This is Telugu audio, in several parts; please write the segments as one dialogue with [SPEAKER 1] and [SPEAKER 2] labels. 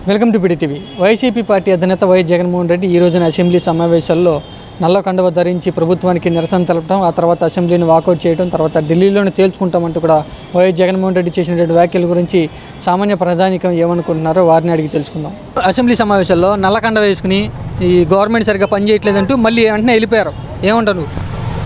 [SPEAKER 1] Welcome to TV YCP party అధినేత వైఎస్ జగన్మోహన్ రెడ్డి ఈ రోజున అసెంబ్లీ సమావేశాల్లో నల్ల కండువ ధరించి ప్రభుత్వానికి నిరసన తెలపడం ఆ తర్వాత అసెంబ్లీని వాకౌట్ చేయడం తర్వాత ఢిల్లీలోనే తేల్చుకుంటామంటూ కూడా వైఎస్ జగన్మోహన్ రెడ్డి చేసినటువంటి వ్యాఖ్యల గురించి సామాన్య ప్రధానికం ఏమనుకుంటున్నారో వారిని అడిగి తెలుసుకుందాం అసెంబ్లీ సమావేశాల్లో నల్ల కండ వేసుకుని ఈ గవర్నమెంట్ సరిగ్గా పనిచేయట్లేదంటూ మళ్ళీ వెంటనే వెళ్ళిపోయారు ఏమంటారు నువ్వు?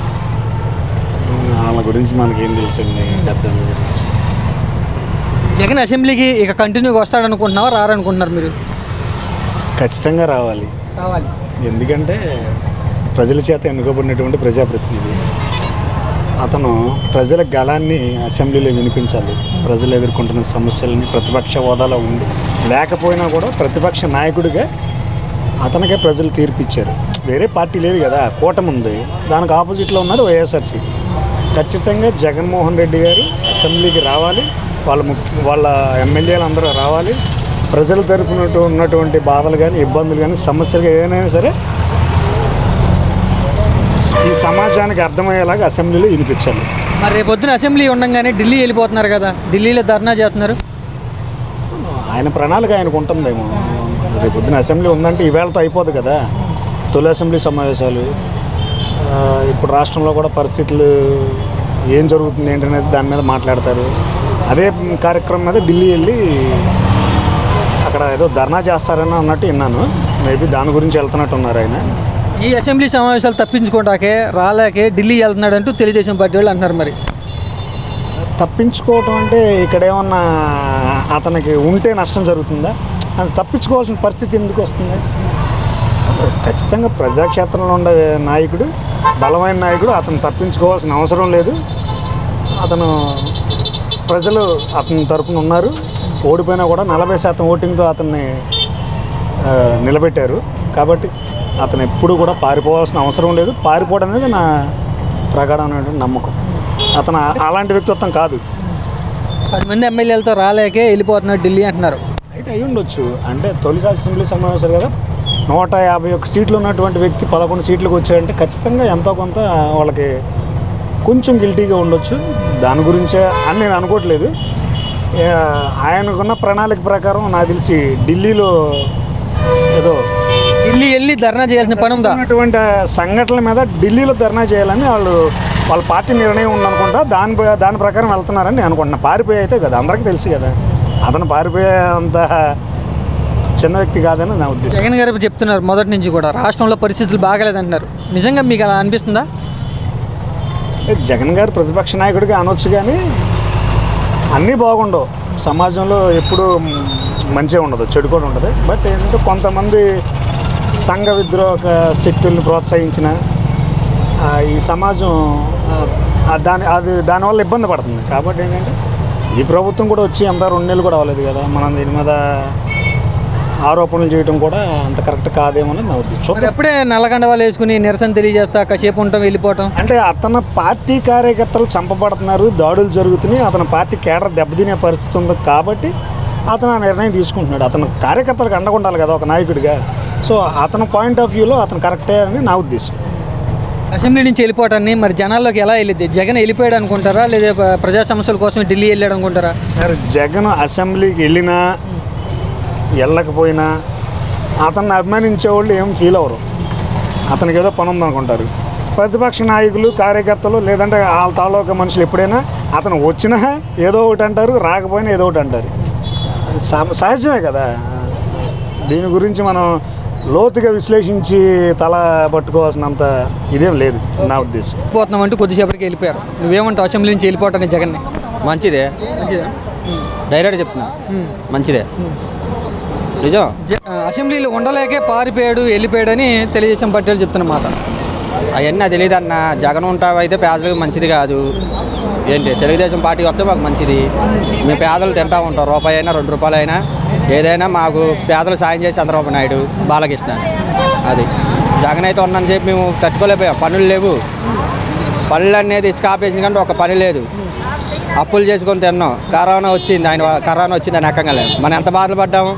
[SPEAKER 2] వాళ్ళ గురించి మనకేం తెలుసండి పెద్దల గురించి
[SPEAKER 1] జగన్ అసెంబ్లీకి ఇక కంటిన్యూగా వస్తాడనుకుంటున్నావా రారనుకుంటున్నారు మీరు
[SPEAKER 2] ఖచ్చితంగా రావాలి
[SPEAKER 1] రావాలి
[SPEAKER 2] ఎందుకంటే ప్రజల చేత ఎన్నుకోబడినటువంటి ప్రజాప్రతినిధి అతను ప్రజల గళాన్ని అసెంబ్లీలో వినిపించాలి ప్రజలు ఎదుర్కొంటున్న సమస్యలని ప్రతిపక్ష హోదాలో ఉండి లేకపోయినా కూడా ప్రతిపక్ష నాయకుడిగా అతనికే ప్రజలు తీర్పిచ్చారు వేరే పార్టీ లేదు కదా కూటమి ఉంది దానికి ఆపోజిట్లో ఉన్నది వైఎస్ఆర్సీపీ ఖచ్చితంగా జగన్మోహన్ రెడ్డి గారు అసెంబ్లీకి రావాలి వాళ్ళ ముఖ్య వాళ్ళ ఎమ్మెల్యేలు అందరూ రావాలి ప్రజల తరపున ఉన్నటువంటి బాధలు కానీ ఇబ్బందులు కానీ సమస్యలు కానీ ఏదైనా సరే ఈ సమాజానికి అర్థమయ్యేలాగా అసెంబ్లీలో వినిపించాలి
[SPEAKER 1] మరి రేపు పొద్దున అసెంబ్లీ ఉండగానే ఢిల్లీ వెళ్ళిపోతున్నారు కదా ఢిల్లీలో ధర్నా చేస్తున్నారు
[SPEAKER 2] ఆయన ప్రణాళిక ఆయనకు ఉంటుందేమో రేపు పొద్దున అసెంబ్లీ ఉందంటే ఈవేళతో అయిపోదు కదా తొలి అసెంబ్లీ సమావేశాలు ఆ, ఇప్పుడు రాష్ట్రంలో కూడా పరిస్థితులు ఏం జరుగుతుంది ఏంటనేది దాని మీద మాట్లాడతారు అదే కార్యక్రమం మీద ఢిల్లీ వెళ్ళి అక్కడ ఏదో ధర్నా చేస్తారని అన్నట్టు విన్నాను మేబీ దాని గురించి వెళ్తున్నట్టు ఉన్నారు ఆయన
[SPEAKER 1] ఈ అసెంబ్లీ సమావేశాలు తప్పించుకోవడాకే రాలేకే ఢిల్లీ వెళ్తున్నాడంటూ తెలుగుదేశం పార్టీ వాళ్ళు అంటున్నారు మరి
[SPEAKER 2] తప్పించుకోవటం అంటే ఇక్కడ ఏమన్నా అతనికి ఉంటే నష్టం జరుగుతుందా అది తప్పించుకోవాల్సిన పరిస్థితి ఎందుకు వస్తుంది ఖచ్చితంగా ప్రజాక్షేత్రంలో ఉండే నాయకుడు బలమైన నాయకుడు అతను తప్పించుకోవాల్సిన అవసరం లేదు అతను ప్రజలు అతని తరపున ఉన్నారు ఓడిపోయినా కూడా నలభై శాతం ఓటింగ్తో అతన్ని ఆ, నిలబెట్టారు కాబట్టి అతను ఎప్పుడు కూడా పారిపోవాల్సిన అవసరం లేదు పారిపోవడం అనేది నా ప్రగాఢమైనటువంటి నమ్మకం అతను అలాంటి వ్యక్తిత్వం కాదు
[SPEAKER 1] పది మంది ఎమ్మెల్యేలతో రాలేకే వెళ్ళిపోతున్నారు ఢిల్లీ అంటున్నారు
[SPEAKER 2] అయితే అయి ఉండొచ్చు అంటే తొలి అసెంబ్లీ సమావేశాలు కదా నూట యాభై ఒక్క సీట్లు ఉన్నటువంటి వ్యక్తి పదకొండు సీట్లకు వచ్చాయంటే ఖచ్చితంగా ఎంతో కొంత వాళ్ళకి కొంచెం గిల్టీగా ఉండొచ్చు దాని గురించే అని నేను అనుకోవట్లేదు ఏ, ఆయనకున్న ప్రణాళిక ప్రకారం నాకు తెలిసి ఢిల్లీలో ఏదో
[SPEAKER 1] ఢిల్లీ వెళ్ళి ధర్నా చేయాల్సిన పని ఉందా
[SPEAKER 2] ఉన్నటువంటి సంఘటనల మీద ఢిల్లీలో ధర్నా చేయాలని వాళ్ళు వాళ్ళ పార్టీ నిర్ణయం ఉందనుకుంటా దాని ప్ర- దాని ప్రకారం వెళ్తున్నారని నేను అనుకుంటున్నా పారిపోయి అయితే కదా అందరికీ తెలుసు కదా అతను పారిపోయే అంత చిన్న వ్యక్తి కాదని నా ఉద్దేశం
[SPEAKER 1] జగన్ గారు చెప్తున్నారు మొదటి నుంచి కూడా రాష్ట్రంలో పరిస్థితులు బాగలేదంటున్నారు నిజంగా మీకు అలా అనిపిస్తుందా
[SPEAKER 2] అంటే జగన్ గారు ప్రతిపక్ష నాయకుడిగా అనొచ్చు కానీ అన్నీ బాగుండవు సమాజంలో ఎప్పుడు మంచిగా ఉండదు చెడు కూడా ఉండదు బట్ ఏంటంటే కొంతమంది సంఘ విద్రోహ శక్తుల్ని ప్రోత్సహించిన ఆ, ఈ సమాజం ఆ, దాని అది దానివల్ల ఇబ్బంది పడుతుంది కాబట్టి ఏంటంటే ఈ ప్రభుత్వం కూడా వచ్చి అంత రెండు నెలలు కూడా అవ్వలేదు కదా మనం దీని మీద ఆరోపణలు చేయడం కూడా అంత కరెక్ట్ కాదేమో అనేది నా ఉద్దేశం
[SPEAKER 1] మరి
[SPEAKER 2] చూద్దాం
[SPEAKER 1] ఎప్పుడే నల్లగండ వాళ్ళు వేసుకుని నిరసన తెలియజేస్తా కాసేపు ఉంటాం వెళ్ళిపోవటం
[SPEAKER 2] అంటే అతను పార్టీ కార్యకర్తలు చంపబడుతున్నారు దాడులు జరుగుతున్నాయి అతని పార్టీ కేడర్ దెబ్బతినే పరిస్థితి ఉంది కాబట్టి అతను ఆ నిర్ణయం తీసుకుంటున్నాడు అతను కార్యకర్తలకు అండగుండాలి కదా ఒక నాయకుడిగా సో అతని పాయింట్ ఆఫ్ వ్యూలో అతను కరెక్టే అని నా ఉద్దేశం
[SPEAKER 1] అసెంబ్లీ నుంచి వెళ్ళిపోవటాన్ని మరి జనాల్లోకి ఎలా వెళ్ళిద్ది జగన్ వెళ్ళిపోయాడు అనుకుంటారా లేదా ప- ప్రజా సమస్యల కోసం ఢిల్లీ వెళ్ళాడు అనుకుంటారా
[SPEAKER 2] సరే జగన్ అసెంబ్లీకి వెళ్ళినా వెళ్ళకపోయినా అతన్ని అభిమానించే వాళ్ళు ఏం ఫీల్ అవ్వరు అతనికి ఏదో పని ఉందనుకుంటారు ప్రతిపక్ష నాయకులు కార్యకర్తలు లేదంటే వాళ్ళ తాలూకా మనుషులు ఎప్పుడైనా అతను వచ్చినా ఏదో ఒకటి అంటారు రాకపోయినా ఏదో ఒకటి అంటారు సహ- సహజమే కదా దీని గురించి మనం లోతుగా విశ్లేషించి తల పట్టుకోవాల్సినంత ఇదేం లేదు నా ఉద్దేశం
[SPEAKER 1] వెళ్ళిపోతున్నాం అంటూ కొద్దిసేపటికి వెళ్ళిపోయారు నువ్వేమంటావు అసెంబ్లీ నుంచి వెళ్ళిపోవటాన్ని జగన్ని
[SPEAKER 3] మంచిదే డైరెక్ట్ చెప్తున్నా మంచిదే నిజం
[SPEAKER 1] జ- అసెంబ్లీలో ఉండలేకే పారిపోయాడు వెళ్ళిపోయాడని తెలుగుదేశం పార్టీ వాళ్ళు చెప్తున్న మాట
[SPEAKER 3] అవన్నీ తెలియదు అన్న జగన్ ఉంటావైతే పేదలకు మంచిది కాదు ఏంటి తెలుగుదేశం పార్టీ వస్తే మాకు మంచిది మేము పేదలు తింటా ఉంటాం రూపాయి అయినా రెండు రూపాయలు అయినా ఏదైనా మాకు పేదలు సాయం చేసి చంద్రబాబు నాయుడు బాలకృష్ణ అది జగన్ అయితే ఉన్నాను చెప్పి మేము తట్టుకోలేకపోయాం పనులు లేవు పనులు అనేది ఇసుక ఆపేసిన కంటే ఒక పని లేదు అప్పులు చేసుకొని తిన్నాం కరోనా వచ్చింది ఆయన వల్ల- కరోనా వచ్చింది అని ఎక్కగా లేదు మనం ఎంత బాధలు పడ్డాము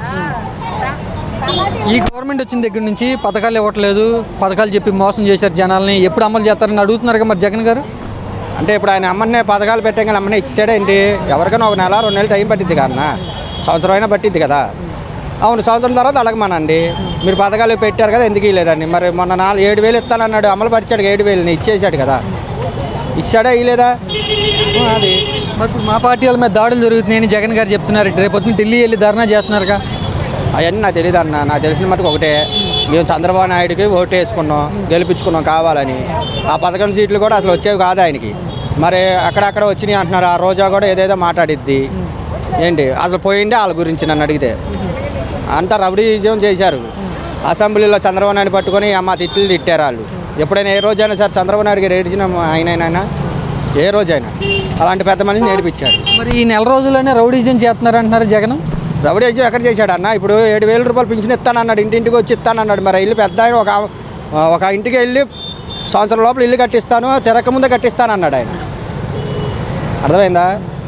[SPEAKER 1] ఈ గవర్నమెంట్ వచ్చిన దగ్గర నుంచి పథకాలు ఇవ్వట్లేదు పథకాలు చెప్పి మోసం చేశారు జనాల్ని ఎప్పుడు అమలు చేస్తారని అడుగుతున్నారు కదా మరి జగన్ గారు
[SPEAKER 3] అంటే ఇప్పుడు ఆయన అమ్మనే పథకాలు పెట్టాం కానీ అమ్మనే ఇచ్చాడేంటి ఎవరికైనా ఒక నెల రెండు నెలలు టైం పట్టింది కన్నా సంవత్సరం అయినా పట్టింది కదా అవును సంవత్సరం తర్వాత అడగమనండి మీరు పథకాలు పెట్టారు కదా ఎందుకు ఇవ్వలేదండి మరి మొన్న నాలుగు ఏడు వేలు ఇస్తానన్నాడు అమలు పరిచాడు ఏడు వేలు ఇచ్చేసాడు కదా ఇచ్చాడా ఇవ్వలేదా ఆ, అది
[SPEAKER 1] మరి ఇప్పుడు మా పార్టీ వాళ్ళ మీద దాడులు జరుగుతున్నాయని జగన్ గారు చెప్తున్నారు రేపు పొద్దున్న ఢిల్లీ వెళ్ళి ధర్నా చేస్తున్నారుగా
[SPEAKER 3] అవన్నీ నాకు తెలియదు అన్న నాకు తెలిసిన మటుకు ఒకటే మేము చంద్రబాబు నాయుడుకి ఓటు వేసుకున్నాం గెలిపించుకున్నాం కావాలని ఆ పథకం సీట్లు కూడా అసలు వచ్చేవి కాదు ఆయనకి మరి అక్కడక్కడ వచ్చినాయి అంటున్నారు ఆ రోజా కూడా ఏదేదో మాట్లాడిద్ది ఏంటి అసలు పోయిండే వాళ్ళ గురించి నన్ను అడిగితే అంట రౌడీజం చేశారు అసెంబ్లీలో చంద్రబాబు నాయుడు పట్టుకొని అమ్మ తిట్లు తిట్టారు వాళ్ళు ఎప్పుడైనా ఏ రోజైనా సరే చంద్రబాబు నాయుడుకి రేడిచిన ఆయనైనా ఏ రోజైనా అలాంటి పెద్ద మనిషిని నేర్పించారు
[SPEAKER 1] మరి ఈ నెల రోజుల్లోనే రౌడీజం చేస్తున్నారు అంటున్నారు జగన్
[SPEAKER 3] రౌడీ అయితే ఎక్కడ చేశాడు అన్న ఇప్పుడు ఏడు వేల రూపాయలు పింఛన్ ఇస్తానన్నాడు ఇంటింటికి వచ్చి ఇస్తానన్నాడు మరి ఇల్లు పెద్ద ఆయన ఒక ఒక ఇంటికి వెళ్ళి సంవత్సరం లోపల ఇల్లు కట్టిస్తాను తిరగక ముందే కట్టిస్తానన్నాడు ఆయన అర్థమైందా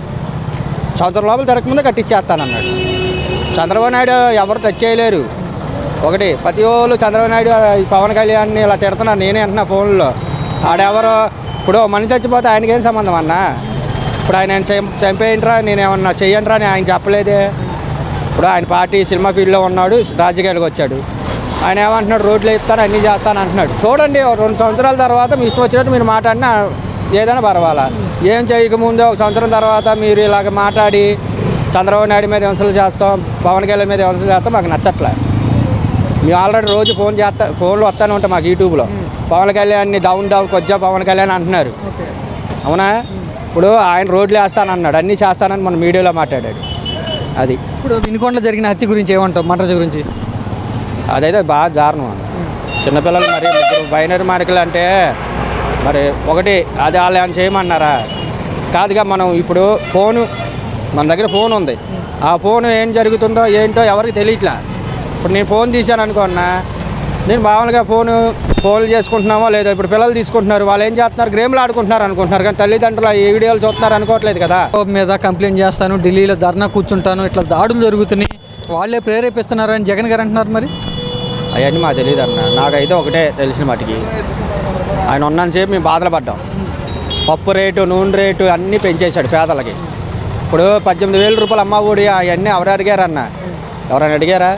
[SPEAKER 3] సంవత్సరం లోపల తిరగక ముందే కట్టించేస్తానన్నాడు చంద్రబాబు నాయుడు ఎవరు టచ్ చేయలేరు ఒకటి ప్రతి వాళ్ళు చంద్రబాబు నాయుడు ఈ పవన్ కళ్యాణ్ని ఇలా తిడుతున్నాను నేనే అంటున్నా ఫోన్లో ఆడెవరో ఇప్పుడు ఓ మనిషి చచ్చిపోతే ఆయనకేం సంబంధం అన్నా ఇప్పుడు ఆయన చం- చంపేయండిరా నేను ఏమన్నా చెయ్యండిరా అని ఆయన చెప్పలేదే ఇప్పుడు ఆయన పార్టీ సినిమా ఫీల్డ్లో ఉన్నాడు రాజకీయాలకు వచ్చాడు ఆయన ఏమంటున్నాడు రోడ్లు ఇస్తాను అన్నీ చేస్తాను అంటున్నాడు చూడండి ఓ రెండు సంవత్సరాల తర్వాత మీ ఇష్టం వచ్చినట్టు మీరు మాట్లాడినా ఏదైనా పర్వాలా ఏం చేయకముందే ఒక సంవత్సరం తర్వాత మీరు ఇలాగ మాట్లాడి చంద్రబాబు నాయుడు మీద విమర్శలు చేస్తాం పవన్ కళ్యాణ్ మీద విమర్శలు చేస్తాం మాకు నచ్చట్లే మేము ఆల్రెడీ రోజు ఫోన్ చేస్తా ఫోన్లు వస్తానే ఉంటాం మాకు యూట్యూబ్లో పవన్ కళ్యాణ్ని డౌన్ డౌన్ కొద్దిగా పవన్ కళ్యాణ్ అంటున్నారు అవునా ఇప్పుడు ఆయన రోడ్లు వేస్తానన్నాడు అన్నీ చేస్తానని మన మీడియాలో మాట్లాడాడు అది
[SPEAKER 1] ఇప్పుడు వినుకొండలో జరిగిన హత్య గురించి ఏమంటావు మటర్ గురించి
[SPEAKER 3] అదైతే బాగా దారుణం అన్న చిన్నపిల్లలు మరి ముగ్గురు బైనరీ మార్కులు అంటే మరి ఒకటి అది వాళ్ళు ఏమైనా చేయమన్నారా కాదుగా మనం ఇప్పుడు ఫోను మన దగ్గర ఫోన్ ఉంది ఆ ఫోన్ ఏం జరుగుతుందో ఏంటో ఎవరికి తెలియట్లా ఇప్పుడు నేను ఫోన్ తీశాను అనుకున్నా నేను మామూలుగా ఫోను ఫోన్లు చేసుకుంటున్నామో లేదో ఇప్పుడు పిల్లలు తీసుకుంటున్నారు వాళ్ళు ఏం చేస్తున్నారు గేమ్లు ఆడుకుంటున్నారు అనుకుంటున్నారు కానీ తల్లిదండ్రులు ఈ వీడియోలు చూస్తున్నారు అనుకోవట్లేదు కదా
[SPEAKER 1] బాబు మీద కంప్లైంట్ చేస్తాను ఢిల్లీలో ధర్నా కూర్చుంటాను ఇట్లా దాడులు జరుగుతున్నాయి వాళ్ళే ప్రేరేపిస్తున్నారని జగన్ గారు అంటున్నారు మరి
[SPEAKER 3] అవన్నీ మాకు తెలియదు అన్న నాకైతే ఒకటే తెలిసిన మటుకి ఆయన ఉన్నంతసేపు మేము బాధలు పడ్డాం పప్పు రేటు నూనె రేటు అన్నీ పెంచేశాడు పేదలకి ఇప్పుడు పద్దెనిమిది వేల రూపాయలు అమ్మ ఒడి అవన్నీ ఎవరు అడిగారన్న ఎవరైనా అడిగారా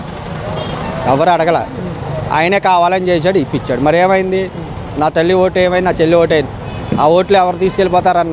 [SPEAKER 3] ఎవరు అడగల ఆయనే కావాలని చేశాడు ఇప్పించాడు మరి ఏమైంది నా తల్లి ఓటు ఏమైంది నా చెల్లి ఓటు అయింది ఆ ఓట్లు ఎవరు తీసుకెళ్ళిపోతారన్న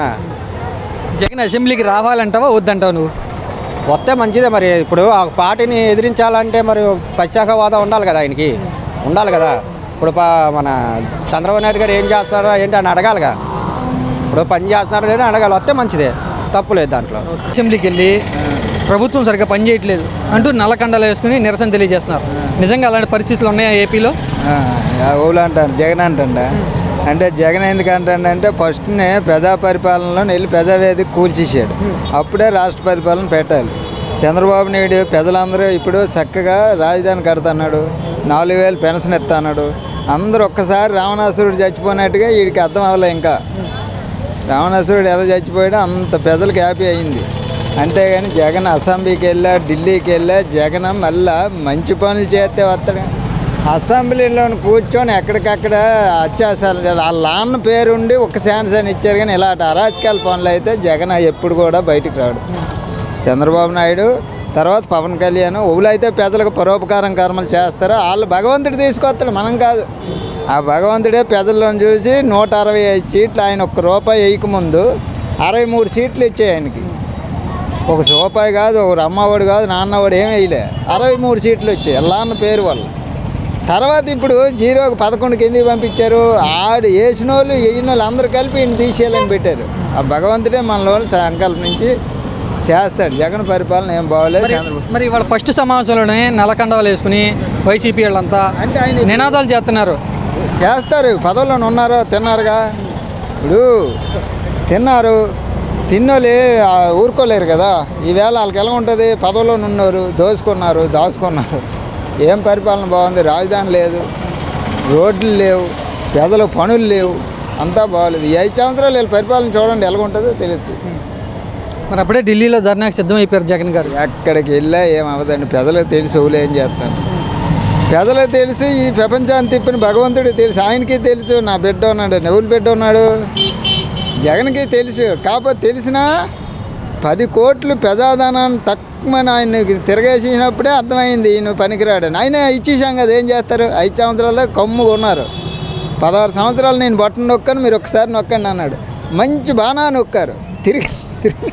[SPEAKER 1] జగన్ అసెంబ్లీకి రావాలంటావా వద్దంటావు నువ్వు
[SPEAKER 3] వస్తే మంచిదే మరి ఇప్పుడు ఆ పార్టీని ఎదిరించాలంటే మరి పశ్చాక హోదా ఉండాలి కదా ఆయనకి ఉండాలి కదా ఇప్పుడు ప- మన చంద్రబాబు నాయుడు గారు ఏం చేస్తారో ఏంటి అని అడగాలిగా ఇప్పుడు పని చేస్తున్నారో లేదో అడగాలి వస్తే మంచిదే తప్పు లేదు దాంట్లో
[SPEAKER 1] అసెంబ్లీకి వెళ్ళి ప్రభుత్వం సరిగ్గా పనిచేయట్లేదు అంటూ నల్లకండలు వేసుకుని నిరసన తెలియజేస్తున్నారు నిజంగా అలాంటి పరిస్థితులు ఉన్నాయా ఏపీలో
[SPEAKER 4] ఊళ్ళు అంటాను జగన్ అంటండ అంటే జగన్ ఎందుకు అంటాడంటే ఫస్ట్నే ప్రజా పరిపాలనలో వెళ్ళి ప్రజావేదిక కూల్చేసాడు అప్పుడే రాష్ట్ర పరిపాలన పెట్టాలి చంద్రబాబు నాయుడు ప్రజలందరూ ఇప్పుడు చక్కగా రాజధాని కడతన్నాడు నాలుగు వేలు పెన్షన్ ఇస్తున్నాడు అందరూ ఒక్కసారి రావణాసురుడు చచ్చిపోయినట్టుగా వీడికి అర్థం అవ్వలే ఇంకా రావణాసురుడు ఎలా చచ్చిపోయాడో అంత ప్రజలకు హ్యాపీ అయింది అంతేగాని జగన్ అసెంబ్లీకి వెళ్ళా ఢిల్లీకి వెళ్ళా జగన్ మళ్ళా మంచి పనులు చేస్తే వస్తాడు అసెంబ్లీలో కూర్చొని ఎక్కడికక్కడ అత్యాసాలు చేయాలి. వాళ్ళ నాన్న పేరుండి ఒక ఛాన్స్ అని ఇచ్చారు కానీ ఇలాంటి అరాచకాల పనులు అయితే జగన్ ఎప్పుడు కూడా బయటికి రాడు చంద్రబాబు నాయుడు తర్వాత పవన్ కళ్యాణ్ ఊళ్ళైతే ప్రజలకు పరోపకారం కర్మలు చేస్తారు వాళ్ళు భగవంతుడు తీసుకొస్తాడు మనం కాదు ఆ భగవంతుడే ప్రజలను చూసి నూట అరవై ఐదు సీట్లు ఆయన ఒక్క రూపాయి వేయకముందు అరవై మూడు సీట్లు ఇచ్చాయి ఆయనకి ఒక రూపాయి కాదు ఒక అమ్మఒడు కాదు నాన్నవాడు ఏం వేయలే అరవై మూడు సీట్లు వచ్చాయి ఎలా అన్న పేరు వల్ల తర్వాత ఇప్పుడు జీరోకి పదకొండుకి ఎందుకు పంపించారు ఆడు వేసిన వాళ్ళు వేయని వాళ్ళు అందరూ కలిపి ఈయన తీసేయాలని పెట్టారు ఆ భగవంతుడే మనలో సంకల్పం నుంచి చేస్తాడు జగన్ పరిపాలన ఏం బాగోలేదు
[SPEAKER 1] మరి
[SPEAKER 4] చంద్రబాబు
[SPEAKER 1] మరి వాళ్ళ ఫస్ట్ సమావేశంలోనే నల్లకండవాలు వేసుకుని వైసీపీ వాళ్ళంతా
[SPEAKER 4] అంటే ఆయన
[SPEAKER 1] నినాదాలు చేస్తున్నారు
[SPEAKER 4] చేస్తారు పదవుల్లో ఉన్నారు తిన్నారుగా ఇప్పుడు తిన్నారు తిన్నోళ్ళు ఆ, ఊరుకోలేరు కదా ఈవేళ వాళ్ళకి ఎలా ఉంటుంది పదవుల్లో ఉన్నారు దోసుకున్నారు దాచుకున్నారు ఏం పరిపాలన బాగుంది రాజధాని లేదు రోడ్లు లేవు పేదలకు పనులు లేవు అంతా బాగోలేదు ఈ ఐదు సంవత్సరాలు వీళ్ళ పరిపాలన చూడండి ఎలా ఉంటుందో తెలుస్తుంది
[SPEAKER 1] మరి అప్పుడే ఢిల్లీలో ధర్నాకు సిద్ధం అయిపోయారు జగన్ గారు
[SPEAKER 4] ఎక్కడికి వెళ్ళా ఏం అవ్వదండి పెదలకు తెలిసి ఊళ్ళు ఏం చేస్తాను పెదలకు తెలిసి ఈ ప్రపంచాన్ని తిప్పిన భగవంతుడికి తెలుసు ఆయనకి తెలుసు నా బిడ్డ ఉన్నాడు ఎవరు బిడ్డ ఉన్నాడు జగన్కి తెలుసు కాకపోతే తెలిసినా పది కోట్లు ప్రజాధనాన్ని తక్కువ ఆయన తిరగేసినప్పుడే అర్థమైంది ఈయన పనికిరాడని ఆయన ఇచ్చేసాం కదా ఏం చేస్తారు ఐదు సంవత్సరాల్లో కమ్ముగా ఉన్నారు పదహారు సంవత్సరాలు నేను బట్టను నొక్కాను మీరు ఒకసారి నొక్కండి అన్నాడు మంచి బాగా నొక్కారు తిరిగి తిరిగి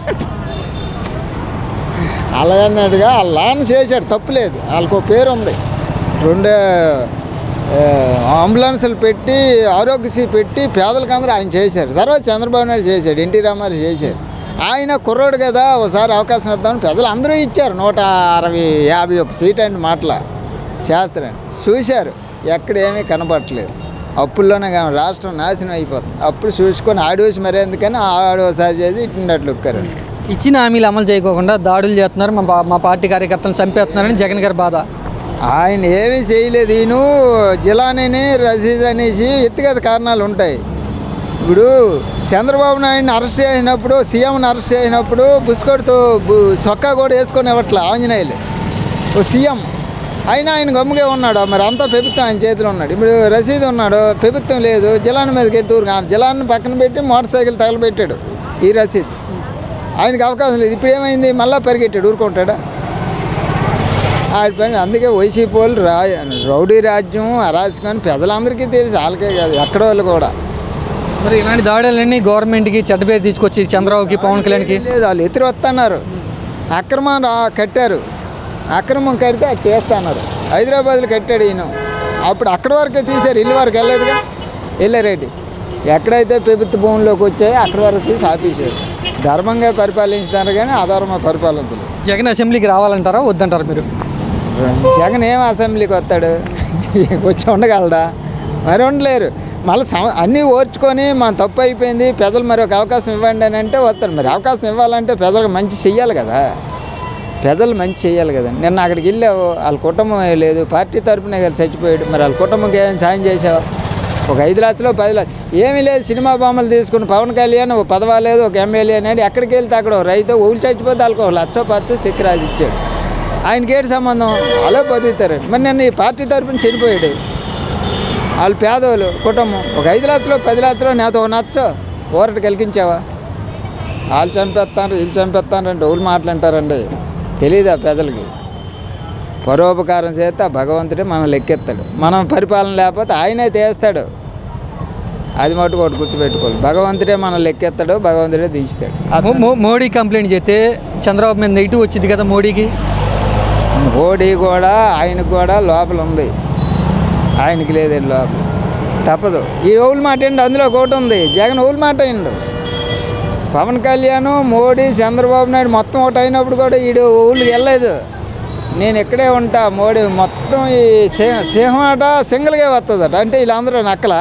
[SPEAKER 4] అలాగన్నాడుగా ఆ లాన్ చేశాడు తప్పులేదు వాళ్ళకు ఒక పేరు ఉంది రెండు ఆ, అంబులెన్సులు పెట్టి ఆరోగ్యశ్రీ పెట్టి పేదలకు అందరూ ఆయన చేశారు తర్వాత చంద్రబాబు నాయుడు చేశాడు ఎన్టీ రామారావు చేశారు ఆయన కుర్రోడు కదా ఒకసారి అవకాశం ఇద్దామని ప్రజలు అందరూ ఇచ్చారు నూట అరవై యాభై ఒక సీట్ అండి మాటల చేస్తారని చూశారు ఎక్కడ ఏమీ కనపడట్లేదు అప్పుల్లోనే కానీ రాష్ట్రం నాశనం అయిపోతుంది అప్పుడు చూసుకొని ఆడేసి మరి ఎందుకని ఆడోసారి చేసి ఇట్టినట్లు ఒక్కారు
[SPEAKER 1] ఇచ్చిన హామీలు అమలు చేయకోకుండా దాడులు చేస్తున్నారు మా పా- మా పార్టీ కార్యకర్తలను చంపేస్తున్నారని జగన్ గారి బాధ
[SPEAKER 4] ఆయన ఏమీ చేయలేదు ఈయన జిలానీని రసీద్ అనేసి వ్యక్తిగత కారణాలు ఉంటాయి ఇప్పుడు చంద్రబాబు నాయుడిని అరెస్ట్ చేసినప్పుడు సీఎంని అరెస్ట్ చేసినప్పుడు బుస్కొడుతూ సొక్కా కూడా వేసుకొని ఇవ్వట్లే ఆంజనేయులు ఓ సీఎం అయినా ఆయన గమ్ముగే ఉన్నాడు మరి అంతా ప్రభుత్వం ఆయన చేతిలో ఉన్నాడు ఇప్పుడు రసీదు ఉన్నాడు ప్రభుత్వం లేదు జిలాని మీదకి వెళ్తూ జిలాని పక్కన పెట్టి మోటార్ సైకిల్ తగలబెట్టాడు ఈ రసీదు ఆయనకి అవకాశం లేదు ఇప్పుడు ఏమైంది మళ్ళీ పరిగెట్టాడు ఊరుకుంటాడా ఆడి పని అందుకే వైసీపీ వాళ్ళు రా రౌడీ రాజ్యం అరాచకం ప్రజలందరికీ తెలుసు వాళ్ళకే కాదు ఎక్కడ వాళ్ళు కూడా
[SPEAKER 1] మరి ఇలాంటి దాడులన్నీ గవర్నమెంట్కి చెడ్డ పేరు తీసుకొచ్చి చంద్రబాబుకి పవన్ కళ్యాణ్కి
[SPEAKER 4] లేదు వాళ్ళు ఎత్తురు వస్తున్నారు అక్రమం రా- కట్టారు అక్రమం కడితే అది తీస్తున్నారు హైదరాబాద్లో కట్టాడు ఈయన అప్పుడు అక్కడ వరకే తీశారు ఇల్లు వరకు వెళ్ళలేదుగా వెళ్ళారేటి ఎక్కడైతే ప్రభుత్వ భూముల్లోకి వచ్చాయో అక్కడ వరకు తీసి ఆపేశారు ధర్మంగా పరిపాలించుతారు కానీ అధర్మ పరిపాలించలేదు
[SPEAKER 1] జగన్ అసెంబ్లీకి రావాలంటారా వద్దంటారా మీరు
[SPEAKER 4] జగన్ ఏం అసెంబ్లీకి వస్తాడు వచ్చి ఉండగలడా మరి ఉండలేరు మళ్ళీ సమ అన్నీ ఓర్చుకొని మన తప్పు అయిపోయింది పెద్దలు మరి ఒక అవకాశం ఇవ్వండి అని అంటే వస్తాడు మరి అవకాశం ఇవ్వాలంటే పెద్దలకు మంచి చెయ్యాలి కదా పెద్దలు మంచి చెయ్యాలి కదా నిన్న అక్కడికి వెళ్ళావు వాళ్ళ కుటుంబం ఏ లేదు పార్టీ తరపునే కదా చచ్చిపోయాడు మరి వాళ్ళ కుటుంబంకి ఏమైనా సాయం చేసావు ఒక ఐదు లక్షలు పది లక్షలు ఏమీ లేదు సినిమా బొమ్మలు తీసుకుని పవన్ కళ్యాణ్ ఒక పదవా లేదు ఒక ఎమ్మెల్యే అనేది ఎక్కడికి వెళ్తే అక్కడ ఓ రైతు ఊళ్ళు చచ్చిపోతే వాళ్ళకి ఒక లచ్చ పచ్చ చెక్కు రాసి ఇచ్చాడు ఆయనకి ఏంటి సంబంధం అలా బతుకుతారు మరి నన్ను ఈ పార్టీ తరపున చనిపోయాడు వాళ్ళు పేదోళ్ళు కుటుంబం ఒక ఐదు లక్షలు పది లక్షలు నేత ఒక నచ్చ ఊరట కలిగించావా వాళ్ళు చంపేస్తాను వీళ్ళు చంపేస్తాను అంటే ఊళ్ళు మాట్లాంటారండి తెలీదా ప్రజలకి పరోపకారం చేస్తే ఆ భగవంతుడే మనం లెక్కెత్తాడు మనం పరిపాలన లేకపోతే ఆయనే తీస్తాడు అది మటుకు ఒకటి గుర్తుపెట్టుకోవాలి భగవంతుడే మనం లెక్కెత్తాడు భగవంతుడే దించుతాడు
[SPEAKER 1] మో- మో- మోడీ కంప్లైంట్ చేస్తే చంద్రబాబు మీద నెగిటివ్ వచ్చింది కదా మోడీకి
[SPEAKER 4] మోడీ కూడా ఆయనకు కూడా లోపల ఉంది ఆయనకి లేదండి లోపల తప్పదు ఈ ఊళ్ళ మాట ఏంటి అందులో ఒకటి ఉంది జగన్ ఊళ్ళ మాట అయిండు పవన్ కళ్యాణ్ మోడీ చంద్రబాబు నాయుడు మొత్తం ఒకటి అయినప్పుడు కూడా ఈడు ఊళ్ళకి వెళ్ళలేదు నేను ఇక్కడే ఉంటా మోడీ మొత్తం ఈ సి- సింహం ఆట సింగిల్గా వస్తుందట అంటే వీళ్ళందరూ నక్కల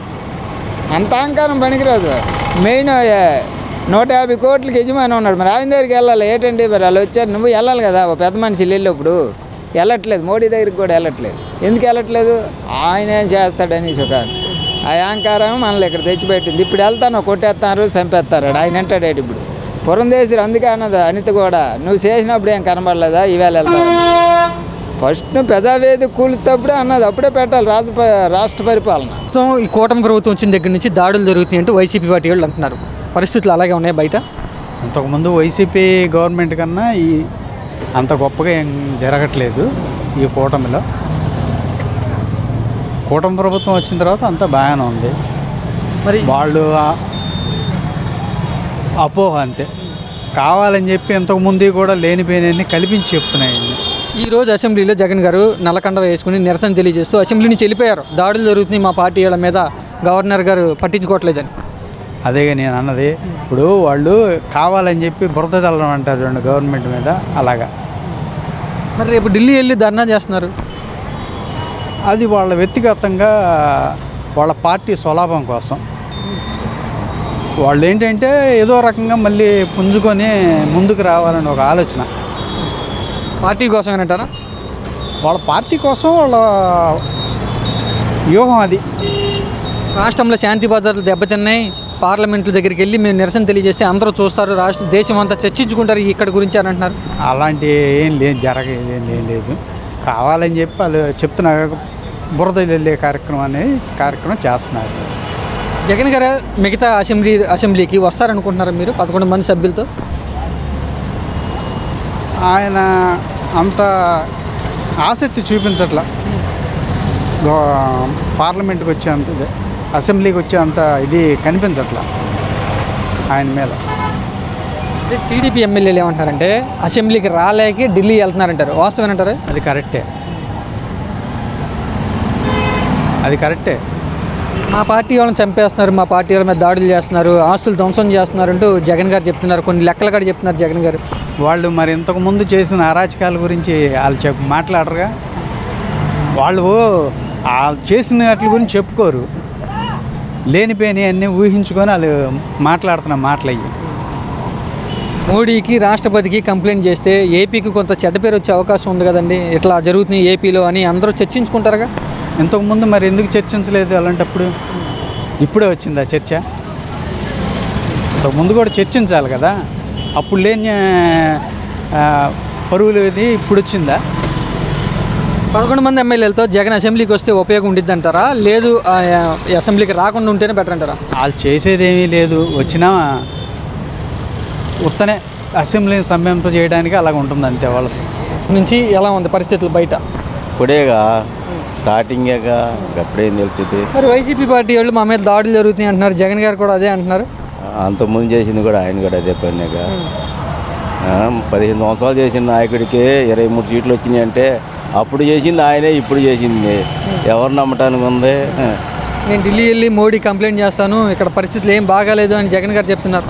[SPEAKER 4] అంత అహంకారం పనికిరాదు మెయిన్ ఏ, నూట యాభై కోట్లకి యజమాని ఉన్నాడు మరి ఆయన దగ్గరికి వెళ్ళాలి ఏంటండి మరి వాళ్ళు వచ్చారు నువ్వు వెళ్ళాలి కదా ఓ పెద్ద మనిషి వెళ్ళేటప్పుడు వెళ్ళట్లేదు మోడీ దగ్గరికి కూడా వెళ్ళట్లేదు ఎందుకు వెళ్ళట్లేదు ఆయన ఏం చేస్తాడని ఒక ఆ అహంకారం మనల్ని ఇక్కడ తెచ్చిపెట్టింది ఇప్పుడు వెళ్తాను కొట్టేస్తారు చంపేస్తారు ఆయన అంటాడు ఇప్పుడు పురంధేశ్వరి అందుకే అన్నది అనిత కూడా నువ్వు చేసినప్పుడు ఏం కనబడలేదా ఈవేళ వెళ్తావు ఫస్ట్ ప్రజావేది కూలుతప్పుడే అన్నది అప్పుడే పెట్టాలి రాజ రాష్ట్ర పరిపాలన
[SPEAKER 1] మొత్తం ఈ కూటమి ప్రభుత్వం వచ్చిన దగ్గర నుంచి దాడులు జరుగుతాయి అంటూ వైసీపీ పార్టీ వాళ్ళు అంటున్నారు పరిస్థితులు అలాగే ఉన్నాయి బయట
[SPEAKER 5] అంతకుముందు వైసీపీ గవర్నమెంట్ కన్నా ఈ అంత గొప్పగా ఏం జరగట్లేదు ఈ కూటమిలో కూటమి ప్రభుత్వం వచ్చిన తర్వాత అంతా బాగానే ఉంది
[SPEAKER 1] మరి
[SPEAKER 5] వాళ్ళు ఆ- అపోహ అంతే కావాలని చెప్పి ఇంతకుముందు కూడా లేనిపోయినన్ని కల్పించి చెప్తున్నాయి
[SPEAKER 1] ఈ రోజు అసెంబ్లీలో జగన్ గారు నల్లకండ వేసుకుని నిరసన తెలియజేస్తూ అసెంబ్లీ నుంచి వెళ్ళిపోయారు దాడులు జరుగుతున్నాయి మా పార్టీ వాళ్ళ మీద గవర్నర్ గారు పట్టించుకోవట్లేదని
[SPEAKER 5] అదేగా నేను అన్నది ఇప్పుడు వాళ్ళు కావాలని చెప్పి బురద చల్లడం అంటారు చూడండి గవర్నమెంట్ మీద అలాగా
[SPEAKER 1] మరి రేపు ఢిల్లీ వెళ్ళి ధర్నా చేస్తున్నారు
[SPEAKER 5] అది వాళ్ళ వ్యక్తిగతంగా వాళ్ళ పార్టీ స్వలాభం కోసం వాళ్ళు ఏంటంటే ఏదో రకంగా మళ్ళీ పుంజుకొని ముందుకు రావాలని ఒక ఆలోచన
[SPEAKER 1] పార్టీ కోసం అంటారా
[SPEAKER 5] వాళ్ళ పార్టీ కోసం వాళ్ళ వ్యూహం అది
[SPEAKER 1] రాష్ట్రంలో శాంతి భద్రతలు దెబ్బతిన్నాయి పార్లమెంట్ల దగ్గరికి వెళ్ళి మేము నిరసన తెలియజేస్తే అందరూ చూస్తారు రాష్ట్ర దేశం అంతా చర్చించుకుంటారు ఇక్కడ గురించి అని అంటున్నారు
[SPEAKER 5] అలాంటి ఏం లేదు జరగేది ఏం ఏం లేదు కావాలని చెప్పి వాళ్ళు చెప్తున్నా బురద వెళ్ళే కార్యక్రమం అనేది కార్యక్రమం చేస్తున్నారు
[SPEAKER 1] జగన్ గారు మిగతా అసెంబ్లీ అసెంబ్లీకి వస్తారనుకుంటున్నారా మీరు పదకొండు మంది సభ్యులతో
[SPEAKER 5] ఆయన అంత ఆసక్తి చూపించట్లా గో- పార్లమెంట్కి వచ్చే అంత ఇది, అసెంబ్లీకి వచ్చే అంత ఇది కనిపించట్లా ఆయన మీద
[SPEAKER 1] టీడీపీ ఎమ్మెల్యేలు ఏమంటారంటే అసెంబ్లీకి రాలేక ఢిల్లీ వెళ్తున్నారంటారు వాస్తవేనంటారు
[SPEAKER 5] అది కరెక్టే అది కరెక్టే
[SPEAKER 1] మా పార్టీ వాళ్ళని చంపేస్తున్నారు మా పార్టీ వాళ్ళ మీద దాడులు చేస్తున్నారు ఆస్తులు ధ్వంసం చేస్తున్నారు అంటూ జగన్ గారు చెప్తున్నారు కొన్ని లెక్కలు కూడా చెప్తున్నారు జగన్ గారు
[SPEAKER 5] వాళ్ళు మరి ఇంతకు ముందు చేసిన అరాచకాల గురించి వాళ్ళు చెప్ మాట్లాడరుగా వాళ్ళు వాళ్ళు చేసిన వాటి గురించి చెప్పుకోరు లేనిపోయినవి అన్నీ ఊహించుకొని వాళ్ళు మాట్లాడుతున్న మాటలు అయ్యి
[SPEAKER 1] మోడీకి రాష్ట్రపతికి కంప్లైంట్ చేస్తే ఏపీకి కొంత చెడ్డ పేరు వచ్చే అవకాశం ఉంది కదండి ఇట్లా జరుగుతుంది ఏపీలో అని అందరూ చర్చించుకుంటారుగా
[SPEAKER 5] ఇంతకుముందు మరి ఎందుకు చర్చించలేదు అలాంటప్పుడు ఇప్పుడే వచ్చిందా చర్చ ఇంతకుముందు కూడా చర్చించాలి కదా అప్పుడు లేని ఆ, పరువులు ఇది ఇప్పుడు వచ్చిందా
[SPEAKER 1] పదకొండు మంది ఎమ్మెల్యేలతో జగన్ అసెంబ్లీకి వస్తే ఉపయోగం ఉండిద్ది అంటారా లేదు ఆ, ఈ అసెంబ్లీకి రాకుండా ఉంటేనే బెటర్ అంటారా
[SPEAKER 5] వాళ్ళు చేసేదేమీ లేదు వచ్చినా ఉత్తనే అసెంబ్లీని సమ్మింప చేయడానికి అలాగ ఉంటుంది అంతే వాళ్ళ
[SPEAKER 1] నుంచి ఎలా ఉంది పరిస్థితులు బయట
[SPEAKER 6] ఇప్పుడేగా స్టార్టింగేగా అప్పుడేం తెలిసింది
[SPEAKER 1] మరి వైసీపీ పార్టీ వాళ్ళు మా మీద దాడులు జరుగుతున్నాయి అంటున్నారు జగన్ గారు కూడా అదే అంటున్నారు
[SPEAKER 6] అంతకుముందు చేసింది కూడా ఆయన కూడా అదే పనిగా పదిహేను సంవత్సరాలు చేసిన నాయకుడికి ఇరవై మూడు సీట్లు వచ్చినాయి అంటే అప్పుడు చేసింది ఆయనే ఇప్పుడు చేసింది ఎవరు నమ్మటానికి ఉంది
[SPEAKER 1] నేను ఢిల్లీ వెళ్ళి మోడీ కంప్లైంట్ చేస్తాను ఇక్కడ పరిస్థితులు ఏం బాగాలేదు అని జగన్ గారు చెప్తున్నారు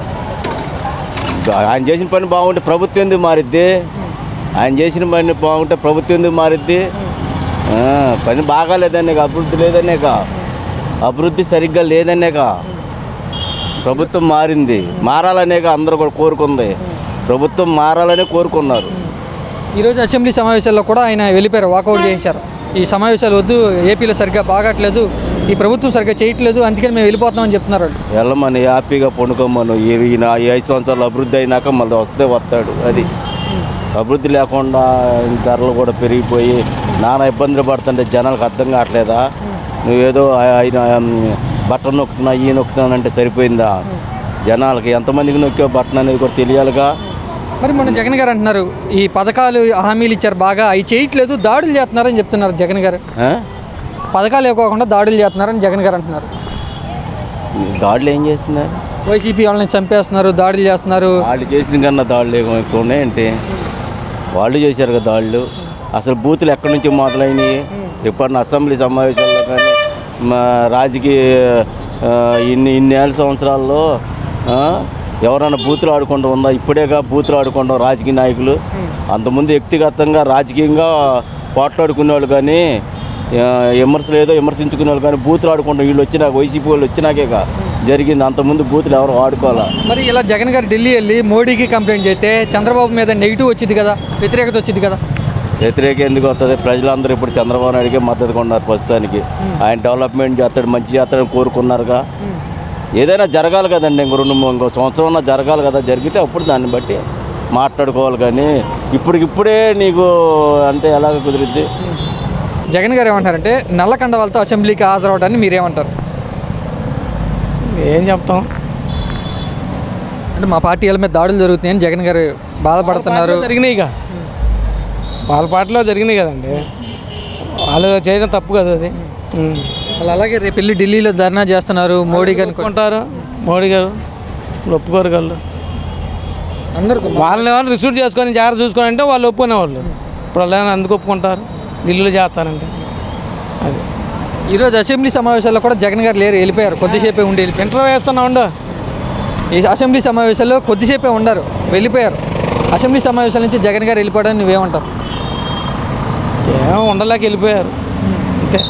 [SPEAKER 6] ఆయన చేసిన పని బాగుంటే ప్రభుత్వం ఎందుకు మారిద్ది ఆయన చేసిన పని బాగుంటే ప్రభుత్వం ఎందుకు మారిద్ది ఆ, పని బాగాలేదనేక అభివృద్ధి లేదనేక అభివృద్ధి సరిగ్గా లేదనేక ప్రభుత్వం మారింది మారాలనేక అందరూ కూడా కోరుకుంది ప్రభుత్వం మారాలనే కోరుకున్నారు
[SPEAKER 1] ఈరోజు అసెంబ్లీ సమావేశాల్లో కూడా ఆయన వెళ్ళిపోయారు వాకౌట్ చేశారు ఈ సమావేశాలు వద్దు ఏపీలో సరిగ్గా బాగట్లేదు ఈ ప్రభుత్వం సరిగ్గా చేయట్లేదు అందుకని మేము వెళ్ళిపోతున్నామని చెప్తున్నారు వాళ్ళు
[SPEAKER 6] వెళ్ళమని హ్యాపీగా పండుకోమను ఈ- ఈయన ఈ ఐదు సంవత్సరాలు అభివృద్ధి అయినాక మళ్ళీ వస్తే వస్తాడు అది అభివృద్ధి లేకుండా ధరలు కూడా పెరిగిపోయి నానా ఇబ్బందులు పడుతుంటే జనాలకు అర్థం కావట్లేదా నువ్వేదో ఆ- ఆయన ఉమ్, బట్టలు నొక్కుతున్నా ఈ నొక్కుతున్నా అంటే సరిపోయిందా జనాలకి ఎంతమందికి నొక్కే బట్టన్ అనేది కూడా తెలియాలిగా
[SPEAKER 1] మరి మొన్న జగన్ గారు అంటున్నారు ఈ పథకాలు హామీలు ఇచ్చారు బాగా అవి చేయట్లేదు దాడులు చేస్తున్నారని చెప్తున్నారు జగన్ గారు
[SPEAKER 6] ఆ?
[SPEAKER 1] పథకాలు ఇవ్వకుండా దాడులు చేస్తున్నారని జగన్ గారు అంటున్నారు
[SPEAKER 6] దాడులు ఏం చేస్తున్నారు
[SPEAKER 1] వైసీపీ వాళ్ళని చంపేస్తున్నారు దాడులు చేస్తున్నారు
[SPEAKER 6] వాళ్ళు చేసిన కన్నా దాడులు ఏమో ఎక్కువ ఉన్నాయంటే వాళ్ళు చేశారు కదా దాడులు అసలు బూతులు ఎక్కడి నుంచి మొదలైనవి ఎప్పుడన్నా అసెంబ్లీ సమావేశాల్లో కానీ మా రాజకీయ ఆ, ఇన్ని ఇన్నేళ్ళ సంవత్సరాల్లో ఆ, ఎవరైనా బూతులు ఆడుకుంటూ ఉందా ఇప్పుడేగా బూతులు ఆడుకుంటాం రాజకీయ నాయకులు అంతకుముందు వ్యక్తిగతంగా రాజకీయంగా పోట్లాడుకునే వాళ్ళు కానీ ఆ, విమర్శలు ఏదో విమర్శించుకునే వాళ్ళు కానీ బూతులు ఆడుకుంటాం వీళ్ళు వచ్చినాక వైసీపీ వాళ్ళు వచ్చినాకేగా జరిగింది అంతకుముందు బూతులు ఎవరు ఆడుకోవాలా
[SPEAKER 1] మరి ఇలా జగన్ గారు ఢిల్లీ వెళ్ళి మోడీకి కంప్లైంట్ చేస్తే చంద్రబాబు మీద నెగిటివ్ వచ్చింది కదా వ్యతిరేకత వచ్చింది కదా
[SPEAKER 6] వ్యతిరేక ఎందుకు వస్తుంది ప్రజలందరూ ఇప్పుడు చంద్రబాబు నాయుడికి మద్దతుగా ఉన్నారు ప్రస్తుతానికి ఆయన డెవలప్మెంట్ చేస్తాడు మంచి చేస్తాడని కోరుకున్నారుగా ఏదైనా జరగాలి కదండి ఇంకో రెండు మూడు- ఇంకో సంవత్సరం ఉన్నా జరగాలి కదా జరిగితే అప్పుడు దాన్ని బట్టి మాట్లాడుకోవాలి కానీ ఇప్పటికిప్పుడే నీకు అంటే ఎలాగ కుదిరిద్ది
[SPEAKER 1] జగన్ గారు ఏమంటారంటే నల్ల కండవాలతో అసెంబ్లీకి హాజరవడాన్ని మీరేమంటారు
[SPEAKER 7] ఏం చెప్తాం
[SPEAKER 1] అంటే మా పార్టీ వాళ్ళ మీద దాడులు జరుగుతున్నాయని జగన్ గారు బాధపడుతున్నారు
[SPEAKER 7] జరిగినాయి ఇక వాళ్ళ పాటలో జరిగినాయి కదండి వాళ్ళు చేయడం తప్పు కదా అది ఉం.
[SPEAKER 1] వాళ్ళు అలాగే రేపు వెళ్ళి ఢిల్లీలో ధర్నా చేస్తున్నారు మోడీ గారిని కొ-
[SPEAKER 7] ఒప్పుకుంటారు మోడీ గారు ఇప్పుడు ఒప్పుకోరు వాళ్ళు
[SPEAKER 1] అందరూ
[SPEAKER 7] వాళ్ళని వాళ్ళు రిసీవ్ చేసుకొని జాగ్రత్త చూసుకొని అంటే వాళ్ళు ఒప్పుకునేవాళ్ళు ఇప్పుడు వాళ్ళు ఏమైనా ఎందుకు ఒప్పుకుంటారు ఢిల్లీలో చేస్తారంటే అది
[SPEAKER 1] ఈరోజు అసెంబ్లీ సమావేశాల్లో కూడా జగన్ గారు లేరు వెళ్ళిపోయారు కొద్దిసేపే ఉండి వెళ్ళిపోయారు
[SPEAKER 7] ఇంటర్వ్యూ వేస్తున్నా ఉండు
[SPEAKER 1] ఈ అసెంబ్లీ సమావేశాల్లో కొద్దిసేపే ఉండరు వెళ్ళిపోయారు అసెంబ్లీ సమావేశాల నుంచి జగన్ గారు వెళ్ళిపోవడానికి నువ్వేమంటావు
[SPEAKER 7] ఏమో ఉండలేక వెళ్ళిపోయారు అంతే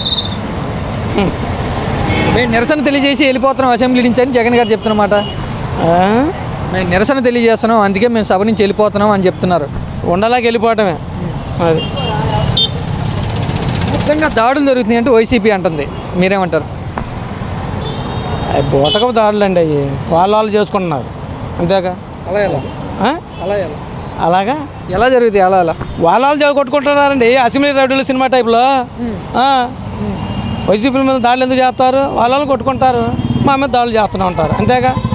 [SPEAKER 1] మేము నిరసన తెలియజేసి వెళ్ళిపోతున్నాం అసెంబ్లీ నుంచి అని జగన్ గారు చెప్తున్నమాట
[SPEAKER 7] ఆ?
[SPEAKER 1] మేము నిరసన తెలియజేస్తున్నాం అందుకే మేము సభ నుంచి వెళ్ళిపోతున్నాం అని చెప్తున్నారు
[SPEAKER 7] ఉండలేక వెళ్ళిపోవటమే అది
[SPEAKER 1] మొత్తంగా దాడులు జరుగుతున్నాయి అంటే వైసీపీ అంటుంది మీరేమంటారు
[SPEAKER 7] అవి బూటకపు దాడులు అండి అవి వాళ్ళు వాళ్ళు చేసుకుంటున్నారు అంతేగా
[SPEAKER 1] అలా ఎలా
[SPEAKER 7] ఆ?
[SPEAKER 1] అలా ఎలా
[SPEAKER 7] అలాగా
[SPEAKER 1] ఎలా జరుగుతాయి అలా అలా
[SPEAKER 7] వాళ్ళ వాళ్ళు కొట్టుకుంటున్నారండి అసెంబ్లీ రౌడీలు సినిమా టైప్లో ఆ. వైసీపీ మీద దాడులు ఎందుకు చేస్తారు వాళ్ళ వాళ్ళు కొట్టుకుంటారు మా మీద దాడులు చేస్తూనే ఉంటారు అంతేగా